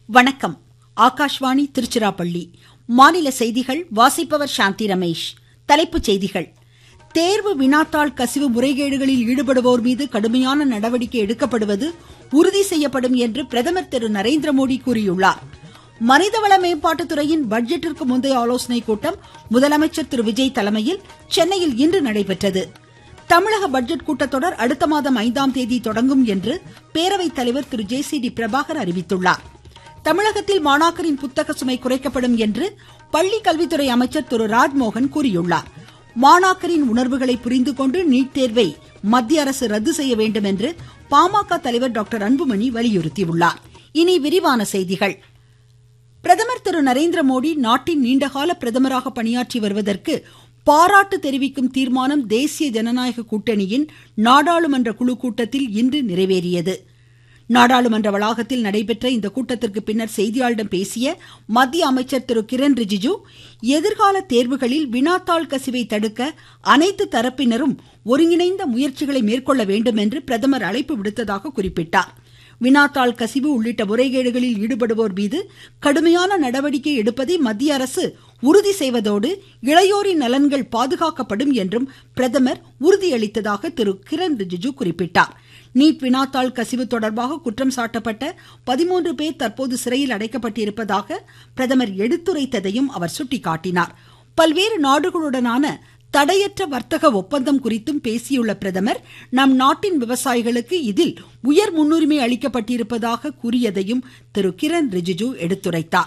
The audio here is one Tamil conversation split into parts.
வணக்கம் ஆகாஷ்வாணி திருச்சிராப்பள்ளி மாநில செய்திகள் வாசிப்பவர் சாந்தி ரமேஷ் தலைப்புச் செய்திகள் தேர்வு வினாத்தாள் கசிவு முறைகேடுகளில் ஈடுபடுவோர் மீது கடுமையான நடவடிக்கை எடுக்கப்படுவது உறுதி செய்யப்படும் என்று பிரதமர் திரு நரேந்திரமோடி கூறியுள்ளார் மனிதவள மேம்பாட்டுத்துறையின் பட்ஜெட்டிற்கு முந்தைய ஆலோசனைக் கூட்டம் முதலமைச்சர் திரு விஜய் தலைமையில் சென்னையில் இன்று நடைபெற்றது தமிழக பட்ஜெட் கூட்டத்தொடர் அடுத்த மாதம் ஐந்தாம் தேதி தொடங்கும் என்று பேரவைத் தலைவர் Thiru J C D Prabhakar அறிவித்துள்ளார் தமிழகத்தில் மாணாக்கரின் புத்தக சுமை குறைக்கப்படும் என்று பள்ளி கல்வித்துறை அமைச்சர் திரு ராஜ்மோகன் கூறியுள்ளார் மாணாக்கரின் உணர்வுகளை புரிந்து கொண்டு நீட் தேர்வை மத்திய அரசு ரத்து செய்ய வேண்டும் என்று பாமக தலைவர் டாக்டர் அன்புமணி வலியுறுத்தியுள்ளார் இனி விரிவான செய்திகள் பிரதமர் திரு நரேந்திரமோடி நாட்டின் நீண்டகால பிரதமராக பணியாற்றி வருவதற்கு பாராட்டு தெரிவிக்கும் தீர்மானம் தேசிய ஜனநாயக கூட்டணியின் நாடாளுமன்ற குழு கூட்டத்தில் இன்று நிறைவேறியது நாடாளுமன்ற வளாகத்தில் நடைபெற்ற இந்த கூட்டத்திற்கு பின்னர் செய்தியாளர்களிடம் பேசிய மத்திய அமைச்சர் திரு கிரண் ரிஜிஜு எதிர்கால தேர்வுகளில் வினாத்தாள் கசிவை தடுக்க அனைத்து தரப்பினரும் ஒருங்கிணைந்த முயற்சிகளை மேற்கொள்ள வேண்டும் என்று பிரதமர் அழைப்பு விடுத்ததாக குறிப்பிட்டார் வினாத்தாள் கசிவு உள்ளிட்ட முறைகேடுகளில் ஈடுபடுவோர் மீது கடுமையான நடவடிக்கை எடுப்பதை மத்திய அரசு உறுதி செய்வதோடு இளையோரின் நலன்கள் பாதுகாக்கப்படும் என்றும் பிரதமர் உறுதியளித்ததாக திரு கிரண் ரிஜிஜு குறிப்பிட்டார் நீட் வினாத்தாள் கசிவு தொடர்பாக குற்றம் சாட்டப்பட்ட பதிமூன்று பேர் தற்போது சிறையில் அடைக்கப்பட்டிருப்பதாக பிரதமர் எடுத்துரைத்ததையும் அவர் சுட்டிக்காட்டினார் பல்வேறு நாடுகளுடனான தடையற்ற வர்த்தக ஒப்பந்தம் குறித்தும் பேசியுள்ள பிரதமர் நம் நாட்டின் விவசாயிகளுக்கு இதில் உயர் முன்னுரிமை அளிக்கப்பட்டிருப்பதாக கூறியதையும் திரு கிரண் ரிஜிஜு எடுத்துரைத்தார்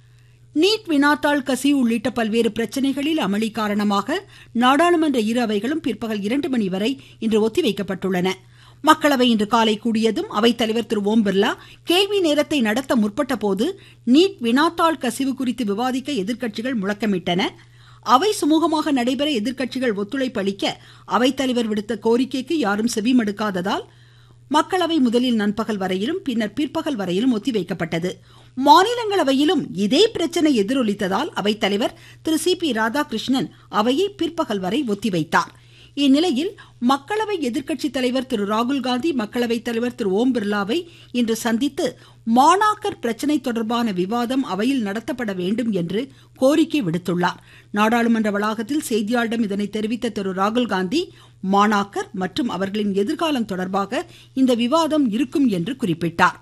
நீட் வினாத்தாள் கசிவு உள்ளிட்ட பல்வேறு பிரச்சனைகளில் அமளி காரணமாக நாடாளுமன்ற இரு அவைகளும் பிற்பகல் இரண்டு மணி வரை இன்று ஒத்திவைக்கப்பட்டுள்ளன மக்களவை இன்று காலை கூடியதும் அவைத்தலைவர் திரு ஓம் பிர்லா கேள்வி நேரத்தை நடத்த முற்பட்ட போது நீட் வினாத்தாள் கசிவு குறித்து விவாதிக்க எதிர்க்கட்சிகள் முழக்கமிட்டன அவை சுமூகமாக நடைபெற எதிர்க்கட்சிகள் ஒத்துழைப்பு அளிக்க அவைத்தலைவர் விடுத்த கோரிக்கைக்கு யாரும் செவிமடுக்காததால் மக்களவை முதலில் நண்பகல் வரையிலும் பின்னர் பிற்பகல் வரையிலும் ஒத்திவைக்கப்பட்டது மாநிலங்களவையிலும் இதே பிரச்சனை எதிரொலித்ததால் அவைத்தலைவர் திரு சி பி ராதாகிருஷ்ணன் அவையை பிற்பகல் வரை ஒத்திவைத்தார் இந்நிலையில் மக்களவை எதிர்க்கட்சி தலைவர் திரு ராகுல்காந்தி மக்களவை தலைவர் திரு ஓம் பிர்லாவை இன்று சந்தித்து மாணாக்கர் பிரச்சனை தொடர்பான விவாதம் அவையில் நடத்தப்பட வேண்டும் என்று கோரிக்கை விடுத்துள்ளார் நாடாளுமன்ற வளாகத்தில் செய்தியாளரிடம் இதனை தெரிவித்த திரு ராகுல்காந்தி மாணாக்கர் மற்றும் அவர்களின் எதிர்காலம் தொடர்பாக இந்த விவாதம் இருக்கும் என்று குறிப்பிட்டார்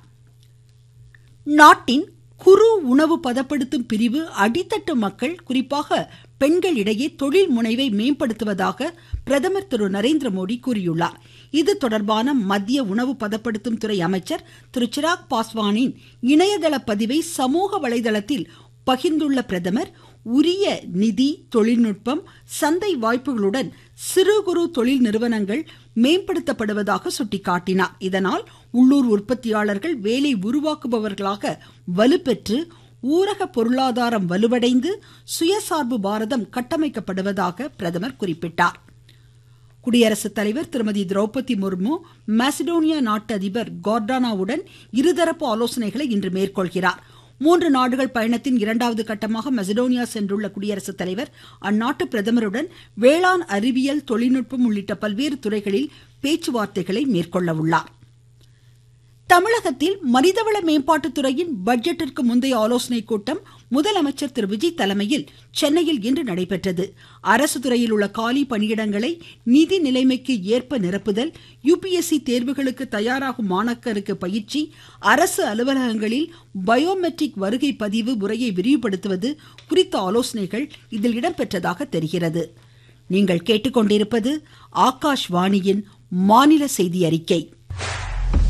நாட்டின் குறு உணவு பதப்படுத்தும் பிரிவு அடித்தட்டு மக்கள் குறிப்பாக பெண்களிடையே தொழில் முனைவை மேம்படுத்துவதாக பிரதமர் திரு நரேந்திரமோடி கூறியுள்ளார் இது தொடர்பான மத்திய உணவு பதப்படுத்தும் துறை அமைச்சர் திரு சிராக் பாஸ்வானின் இணையதள பதிவை சமூக வலைதளத்தில் பகிர்ந்துள்ள பிரதமர் உரிய நிதி தொழில்நுட்பம் சந்தை வாய்ப்புகளுடன் சிறு குறு தொழில் நிறுவனங்கள் மேம்படுத்தப்படுவதாக சுட்டிக்காட்டினார் இதனால் உள்ளூர் உற்பத்தியாளர்கள் வேலை உருவாக்குபவர்களாக வலுப்பெற்று ஊரக பொருளாதாரம் வலுவடைந்து சுயசார்பு பாரதம் கட்டமைக்கப்படுவதாக பிரதமர் குறிப்பிட்டார் குடியரசுத் தலைவர் திருமதி திரௌபதி முர்மு மாசிடோனியா நாட்டு அதிபர் கார்டானாவுடன் இருதரப்பு ஆலோசனைகளை இன்று மேற்கொள்கிறார் மூன்று நாடுகள் பயணத்தின் இரண்டாவது கட்டமாக மெசடோனியா சென்றுள்ள குடியரசுத் தலைவர் அந்நாட்டு பிரதமருடன் வேளாண் அறிவியல் தொழில்நுட்பம் உள்ளிட்ட பல்வேறு துறைகளில் பேச்சுவார்த்தைகளை மேற்கொள்ள உள்ளார் தமிழகத்தில் மனிதவள மேம்பாட்டுத்துறையின் பட்ஜெட்டிற்கு முந்தைய ஆலோசனைக் கூட்டம் முதலமைச்சர் திரு விஜய் தலைமையில் சென்னையில் இன்று நடைபெற்றது அரசு துறையில் உள்ள காலி பணியிடங்களை நிதி நிலைமைக்கு ஏற்ப நிரப்புதல் யுபிஎஸ்சி தேர்வுகளுக்கு தயாராகும் மாணாக்கருக்கு பயிற்சி அரசு அலுவலகங்களில் பயோமெட்ரிக் வருகை பதிவு முறையை விரிவுபடுத்துவது குறித்த ஆலோசனைகள் இதில் இடம்பெற்றதாக தெரிகிறது நீங்கள் கேட்டுக்கொண்டிருப்பது ஆகாஷ்வாணியின் மாநில செய்தி அறிக்கை